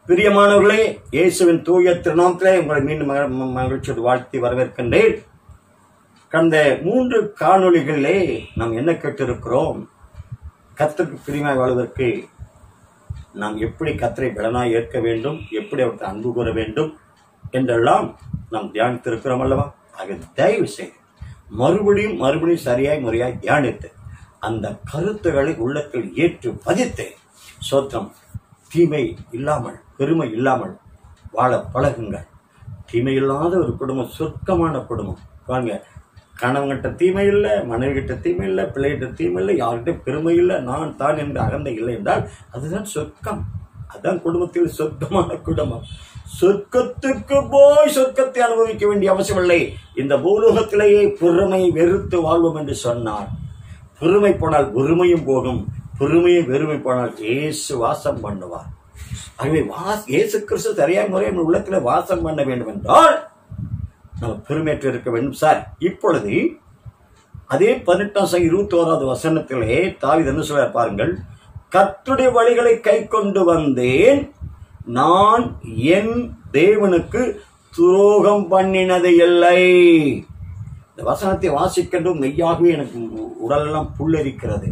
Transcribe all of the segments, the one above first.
பிரியமானவர்களே இயேசுவின் தூய திருநாமத்திலே உங்களை மீண்டும் மக- ம- மகிழ்ச்சியோடு வாழ்த்தி வரவேற்கின்றேன் கடந்த மூன்று காணொளிகளிலே நாம் என்ன கேட்டிருக்கிறோம் கத்தருக்கு பிரியமாய் வாழ்வதற்கு நாம் எப்படி கத்தரை பலனாய் ஏற்க வேண்டும் எப்படி அவருக்கு அன்பு கூற வேண்டும் என்றெல்லாம் நாம் தியானித்திருக்கிறோம் அல்லவா ஆக தயவு செய்து மறுபடியும் மறுபடியும் சரியாய் முறையாய் தியானித்து அந்த கருத்துக்களை உள்ளத்தில் ஏற்று பதித்து சோத்திரம் தீமை இல்லாமல் பெருமை இல்லாமல் வாழ பழகுங்கள் தீமை இல்லாத ஒரு குடும்பம் சொர்க்கமான குடும்பம் பாருங்க கணவன்கிட்ட தீமை இல்லை மனைவிகிட்ட தீமை இல்லை பிள்ளைகிட்ட தீமை இல்லை யார்கிட்ட பெருமை இல்லை நான் தான் என்ற அகந்தை இல்லை என்றால் அதுதான் சொர்க்கம் அதுதான் குடும்பத்தில் சொர்க்கமான குடும்பம் சொர்க்கத்துக்கு போய் சொர்க்கத்தை அனுபவிக்க வேண்டிய அவசியம் இல்லை இந்த பூலோகத்திலேயே பொறுமை வெறுத்து வாழ்வோம் என்று சொன்னார் பொறுமை போனால் ஒருமையும் போகும் பொறுமையை வெறுமை போனால் இயேசு வாசம் பண்ணுவார் ஆகவே வாஸ் இயேசு கிறிஸ்து சரியாக முறை நம்ம உள்ளத்துல வாசம் பண்ண வேண்டும் என்றால் நம்ம பெருமையற்று இருக்க வேண்டும் சார் இப்பொழுது அதே பதினெட்டாம் சங்க இருபத்தி ஓராவது வசனத்திலே தாவித என்ன சொல்ல பாருங்கள் கர்த்தருடைய வழிகளை கை கொண்டு வந்தேன் நான் என் தேவனுக்கு துரோகம் பண்ணினது இல்லை இந்த வசனத்தை வாசிக்கின்றும் மெய்யாகவே எனக்கு உடலெல்லாம் புல்லரிக்கிறது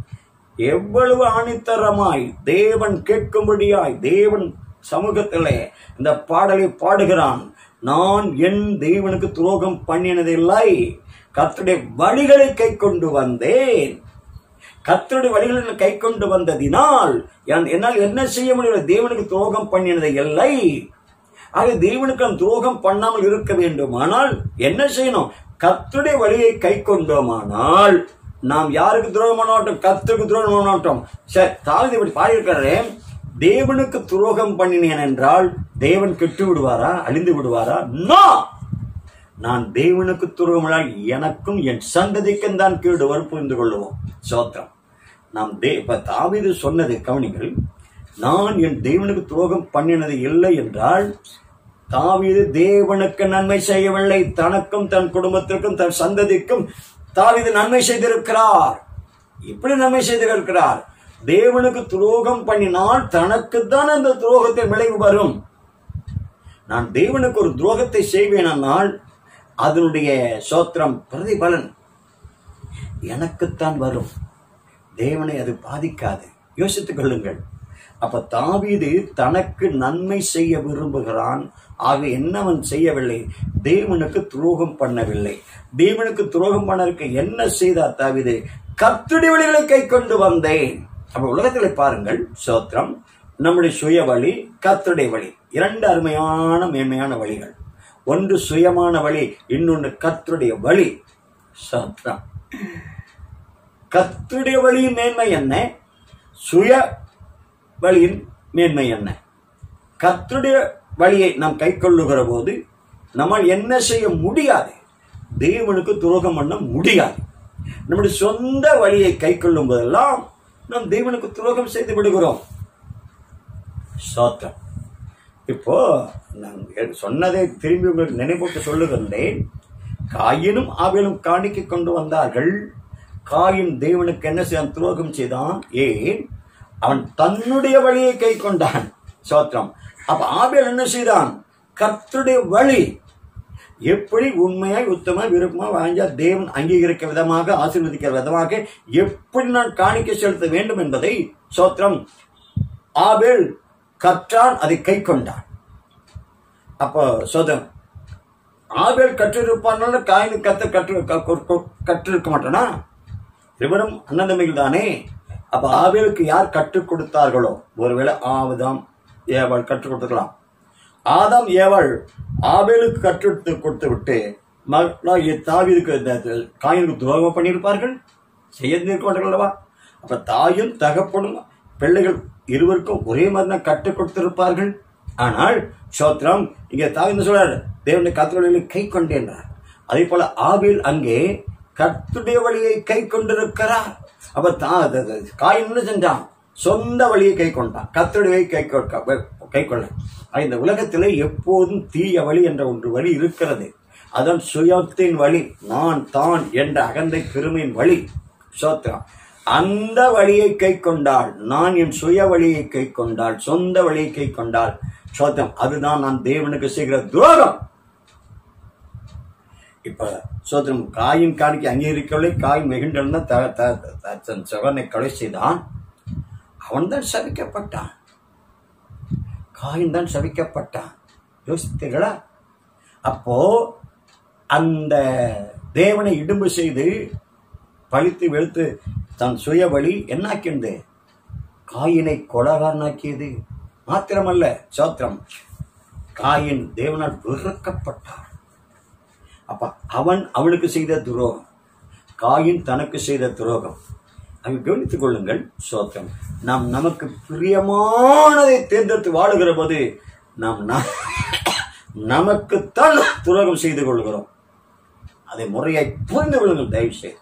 எவ்வளவு ஆணித்தரமாய் தேவன் கேட்கும்படியாய் தேவன் சமூகத்திலே இந்த பாடலை பாடுகிறான் நான் என் தேவனுக்கு துரோகம் பண்ணினதில்லை கர்த்தருடைய வழிகளை கை கொண்டு வந்தேன் கர்த்தருடைய வழிகளை கை கொண்டு வந்ததினால் என்- என்னால் என்ன செய்ய முடியும் தேவனுக்கு துரோகம் பண்ணினது இல்லை ஆக தேவனுக்கு நாம் துரோகம் பண்ணாமல் இருக்க வேண்டுமானால் என்ன செய்யணும் கர்த்தருடைய வழியை கை கொண்டோமானால் நாம் யாருக்கு துரோகம் பண்ண மாட்டோம் கர்த்தருக்கு துரோகம் பண்ண மாட்டோம் சரி தாவித இப்படி பாடியிருக்காரு தேவனுக்கு துரோகம் பண்ணினேன் என்றால் தேவன் கெட்டு விடுவாரா அழிந்து விடுவாரா நோ நான் தேவனுக்கு துரோகமில்லால் எனக்கும் என் சந்ததிக்கும் தான் கேடு வரும் புரிந்து கொள்ளுவோம் சோத்திரம் நாம் தே இப்ப தாவீது சொன்னது கவனிகள் நான் என் தேவனுக்கு துரோகம் பண்ணினது இல்லை என்றால் தாவீது தேவனுக்கு நன்மை செய்யவில்லை தனக்கும் தன் குடும்பத்திற்கும் தன் சந்ததிக்கும் தாவீது நன்மை செய்திருக்கிறார் இப்படி நன்மை செய்திருக்கிறார் தேவனுக்கு துரோகம் பண்ணினால் தனக்குத்தான் அந்த துரோகத்தின் விளைவு வரும் நான் தேவனுக்கு ஒரு துரோகத்தை செய்வேனால் அதனுடைய சோத்திரம் பிரதிபலன் எனக்குத்தான் வரும் தேவனை அது பாதிக்காது யோசித்துக் கொள்ளுங்கள் அப்ப தாவீது தனக்கு நன்மை செய்ய விரும்புகிறான் ஆக என்னவன் செய்யவில்லை தேவனுக்கு துரோகம் பண்ணவில்லை தேவனுக்கு துரோகம் பண்ணதற்கு என்ன செய்தார் தாவீது கர்த்தருடைய வழிகளை கை கொண்டு வந்தேன் அப்ப உலகத்தில் பாருங்கள் சோத்திரம் நம்முடைய சுய வழி கர்த்தருடைய வழி இரண்டு அருமையான மேன்மையான வழிகள் ஒன்று சுயமான வழி இன்னொன்று கர்த்தருடைய வழி சோத்திரம் கர்த்தருடைய வழியின் மேன்மை என்ன சுய வழியின் மேன்மை என்ன கர்த்தருடைய வழியை நாம் கை கொள்ளுகிற போது நம்மால் என்ன செய்ய முடியாது தேவனுக்கு துரோகம் பண்ண முடியாது நம்முடைய சொந்த வழியை கை கொள்ளும் போதெல்லாம் நாம் தேவனுக்கு துரோகம் செய்து விடுகிறோம் சோத்திரம் இப்போ நான் எ- சொன்னதை திரும்பி உங்களுக்கு நினைப்பூட்ட சொல்லுகின்றேன் காயினும் ஆவிலும் காணிக்கை கொண்டு வந்தார்கள் காயின் தேவனுக்கு என்ன செய்தான் துரோகம் செய்தான் ஏன் அவன் தன்னுடைய வழியை கை கொண்டான் சோத்திரம் அப்ப ஆபேல் என்ன செய்தான் கர்த்தருடைய வழி எப்படி உண்மையாய் உத்தம விருப்பமா வாஞ்சா தேவன் அங்கீகரிக்க விதமாக ஆசீர்வதிக்கிற விதமாக எப்படி நான் காணிக்கை செலுத்த வேண்டும் என்பதை சோத்திரம் ஆபேல் கற்றான் அதை கை கொண்டான் அப்போ சோதம் ஆபேல் கற்றிருப்பானால காயின் கத்த கற்று க- க- க- கற்றிருக்க மாட்டானா இருவரும் அண்ணந்தமைகள் தானே அப்ப ஆபேலுக்கு யார் கற்றுக் கொடுத்தார்களோ ஒருவேளை ஆவதாம் ஏவாள் கற்றுக் கொடுத்துக்கலாம் ஆதாம் ஏவாள் ஆபேலுக்கு கற்றுக் கொடுத்து விட்டு தாவிற்கு காயினுக்கு துரோகம் பண்ணியிருப்பார்கள் செய்திருக்க மாட்டார்கள் அல்லவா அப்ப தாயும் தகப்பனும் பிள்ளைகள் இருவருக்கும் ஒரே மாதிரி தான் கற்றுக் கொடுத்திருப்பார்கள் ஆனால் சோத்ரம் இங்க தாவி என்ன சொல்றார் தேவனுடைய கத்துடைய கை கொண்டேன்றார் அதே போல ஆபில் அங்கே கர்த்துடைய வழியை கை கொண்டிருக்கிறார் அப்ப தா த- த- காயின் என்ன செஞ்சான் சொந்த வழியை கை கொண்டான் கர்த்தருடைய கை கொ- கை கொள்ள இந்த உலகத்திலே எப்போதும் தீய வழி என்ற ஒன்று வழி இருக்கிறது அதன் சுயத்தின் வழி நான் தான் என்ற அகந்தை பெருமையின் வழி சோத்திரம் அந்த வழியை கை கொண்டாள் நான் என் சுய வழியை கை கொண்டாள் சொந்த வழியை கை கொண்டாள் சோத்தம் அதுதான் நான் தேவனுக்கு செய்கிற துரோகம் இப்ப சோத்திரம் காயின் காணிக்கு அங்கீகரிக்கவில்லை காய் மிகுண்டிருந்த த- த- த- தன் சகனை கொலை செய்தான் அவன் தான் சபிக்கப்பட்டான் காயின் தான் சபிக்கப்பட்டான் யோசித்தீர்களா அப்போ அந்த தேவனை இடும்பு செய்து பழித்து வெளுத்து தன் சுய வழி என்னாக்கின்றது காயினை கொலகாரனாக்கியது மாத்திரமல்ல சோத்திரம் காயின் தேவனால் வெறுக்கப்பட்டான் அப்ப அவன் அவளுக்கு செய்த துரோகம் காயின் தனக்கு செய்த துரோகம் அங்கு கவனித்துக் கொள்ளுங்கள் சோத்திரம் நாம் நமக்கு பிரியமானதை தேர்ந்தெடுத்து வாழுகிற போது நாம் ந- நமக்குத்தான் துரோகம் செய்து கொள்கிறோம் அதை முறையாய் புரிந்து கொள்ளுங்கள் தயவு செய்து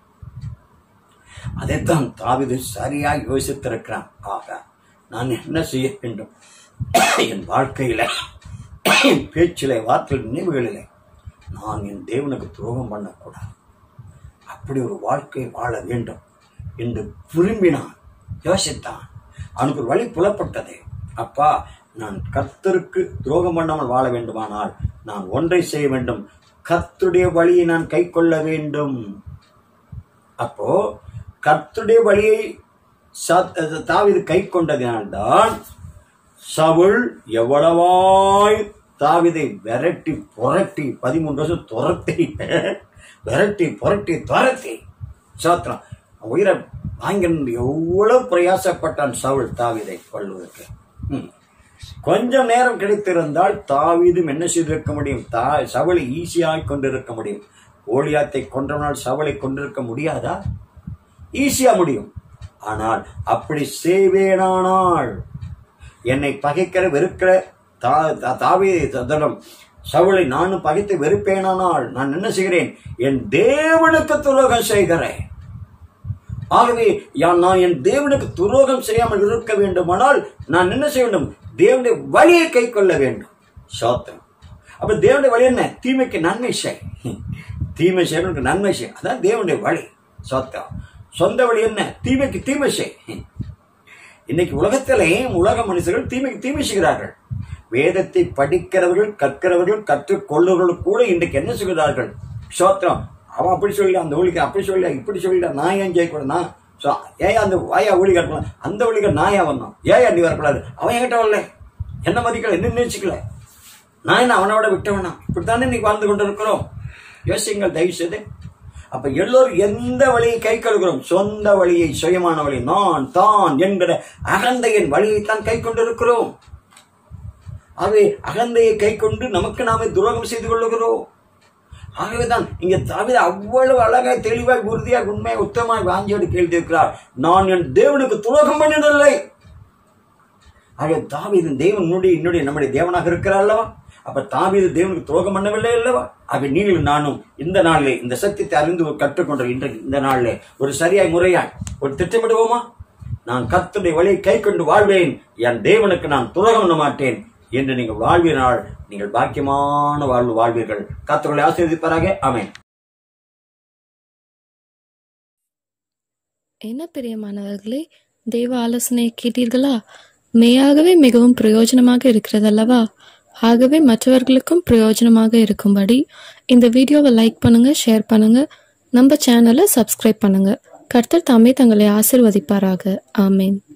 அதைத்தான் தாவிது சரியாய் யோசித்திருக்கிறான் ஆக நான் என்ன செய்ய வேண்டும் என் வாழ்க்கையில என் பேச்சிலே வார்த்தை நினைவுகளிலே நான் என் தேவனுக்கு துரோகம் பண்ணக்கூடாது அப்படி ஒரு வாழ்க்கை வாழ வேண்டும் என்று விரும்பினான் யோசித்தான் அவனுக்கு ஒரு வழி புலப்பட்டது அப்பா நான் கர்த்தருக்கு துரோகம் பண்ணாமல் வாழ வேண்டுமானால் நான் ஒன்றை செய்ய வேண்டும் கர்த்தருடைய வழியை நான் கை கொள்ள வேண்டும் அப்போ கர்த்தருடைய வழியை சா- தாவீது கை கொண்டதினால்தான் சவுல் எவ்வளவாய் தாவிதை விரட்டி புரட்டி பதிமூன்று வருஷம் துரத்தி விரட்டி புரட்டி துரத்தி சோத்திரம் உயிரை வாங்கிருந்து எவ்வளவு பிரயாசப்பட்டான் சவுல் தாவிதை கொள்வதற்கு ம். கொஞ்சம் நேரம் கிடைத்திருந்தால் தாவீதும் என்ன செய்திருக்க முடியும் தா சவலை ஈஸியாய் கொண்டிருக்க முடியும் ஓலியாத்தை கொன்றவனால் சவலை கொண்டிருக்க முடியாதா ஈஸியா முடியும் ஆனால் அப்படி செய்வேனானால் என்னை பகைக்கிற வெறுக்கிற தா தா- தாவே ததனம் சவுளை நானும் பகைத்து வெறுப்பேனானால் நான் என்ன செய்கிறேன் என் தேவனுக்கு துரோகம் செய்கிறேன் ஆகவே யா- நான் என் தேவனுக்கு துரோகம் செய்யாமல் இருக்க வேண்டுமானால் நான் என்ன செய்ய வேண்டும் தேவனுடைய வழியை கை கொள்ள வேண்டும் சோத்திரம் அப்ப தேவனுடைய வழி என்ன தீமைக்கு நன்மை செய் தீமை செய்யறவனுக்கு நன்மை செய் அதான் தேவனுடைய வழி சோத்திரம் சொந்த வழி என்ன தீமைக்கு தீமை செய் இன்னைக்கு உலகத்திலே உலக மனுஷர்கள் தீமைக்கு தீமை செய்கிறார்கள் வேதத்தை படிக்கிறவர்கள் கற்கிறவர்கள் கற்றுக்கொள்ளுவர்கள் கூட இன்றைக்கு என்ன செய்கிறார்கள் சோத்திரம் அவன் அப்படி சொல்லல அந்த ஊழிக்கு அப்படி சொல்லல இப்படி சொல்லல நான் ஏன் ஜெயிக்கூடாது நான் சோ ஏன் அந்த வாயா ஊழி கட்டலாம் அந்த ஊழிகர் நாயா வந்தான் ஏன் நீ வரக்கூடாது அவன் என்கிட்ட வரல என்ன மதிக்கல என்ன நினைச்சுக்கல நான் என்ன அவனோட விட்டவனா இப்படித்தானே இன்னைக்கு வாழ்ந்து கொண்டிருக்கிறோம் யோசிங்கள் தயவு செய்து அப்ப எல்லோரும் எந்த வழியை கை கழுகிறோம் சொந்த வழியை சுயமான வழி நான் தான் என்கிற அகந்தையின் வழியைத்தான் கை கொண்டிருக்கிறோம் ஆகவே அகந்தையை கை கொண்டு நமக்கு நாமே துரோகம் செய்து கொள்ளுகிறோம் ஆகவேதான் இங்க தாவித அவ்வளவு அழகாய் தெளிவாய் உறுதியாக உண்மையாக உத்தமாய் வாஞ்சியோடு கேள்வி இருக்கிறார் நான் என் தேவனுக்கு துரோகம் பண்ணினதில்லை ஆக தாவீது தேவன் உன்னுடைய என்னுடைய நம்முடைய தேவனாக இருக்கிறார் அல்லவா அப்ப தாவீது தேவனுக்கு துரோகம் பண்ணவில்லை அல்லவா ஆக நீங்களும் நானும் இந்த நாளிலே இந்த சத்தியத்தை அறிந்து ஒரு கற்றுக்கொண்ட இன்றைக்கு இந்த நாளிலே ஒரு சரியாய் முறையாய் ஒரு திட்டமிடுவோமா நான் கர்த்தருடைய வழியை கை கொண்டு வாழ்வேன் என் தேவனுக்கு நான் துரோகம் பண்ண மாட்டேன் என்று நீங்கள் வாழ்வினால் நீங்கள் பாக்கியமான வாழ்வு வாழ்வீர்கள் கர்த்தர்களை ஆசீர்வதிப்பாராக ஆமென் என்ன பிரியமானவர்களே தெய்வ ஆலோசனையை கேட்டீர்களா மெய்யாகவே மிகவும் பிரயோஜனமாக இருக்கிறதல்லவா ஆகவே மற்றவர்களுக்கும் பிரயோஜனமாக இருக்கும்படி இந்த வீடியோவை லைக் பண்ணுங்க ஷேர் பண்ணுங்க நம்ம சேனலை சப்ஸ்கிரைப் பண்ணுங்க கர்த்தர் தாமே தங்களை ஆசிர்வதிப்பாராக ஆமேன்